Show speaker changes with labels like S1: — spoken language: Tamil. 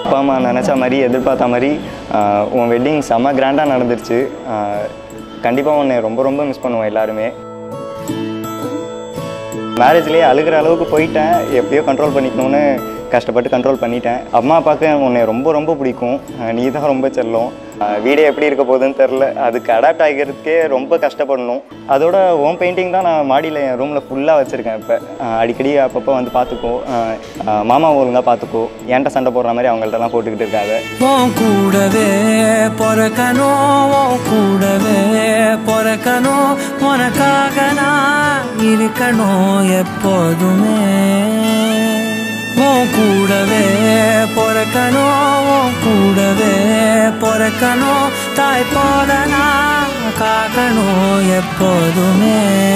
S1: அப்பா அம்மா நினச்ச மாதிரி எதிர்பார்த்த மாதிரி ஆஹ், உன் வெட்டிங் செம்ம கிராண்டாக நடந்துருச்சு கண்டிப்பாக உன்னை ரொம்ப ரொம்ப மிஸ் பண்ணுவோம் எல்லாருமே மேரேஜ்லேயே அழுகிற அளவுக்கு போயிட்டேன் எப்படியோ கண்ட்ரோல் பண்ணிக்கணும்னு கஷ்டப்பட்டு கண்ட்ரோல் பண்ணிட்டேன் அம்மா அப்பாவுக்கு உன்னை ரொம்ப ரொம்ப பிடிக்கும் நீ தான் ரொம்ப செல்லம் வீடே எப்படி இருக்க போகுதுன்னு தெரில அதுக்கு அடாப்ட் ஆகிறதுக்கே ரொம்ப கஷ்டப்படணும் அதோட ஓம் பெயிண்டிங் தான் நான் மாடியில் என் ரூமில் ஃபுல்லாக வச்சுருக்கேன் இப்போ அடிக்கடி அப்பப்போ வந்து பார்த்துக்கோ ஆஹ், ஆஹ், மாமா ஒழுங்காக பார்த்துக்கோ என்கிட்ட சண்டை போடுற மாதிரி அவங்கள்ட்டலாம் போட்டுக்கிட்டு இருக்காங்க
S2: உன் கூடவே பொறக்கணும் உன் கூடவே பொறக்கணும் உனக்காக நான் இருக்கணும் எப்போதுமே உன் கூடவே பொறக்கணும் உன் கூடவே பொறக்கணும் தாய் போல நான் காக்கணும் எப்போதுமே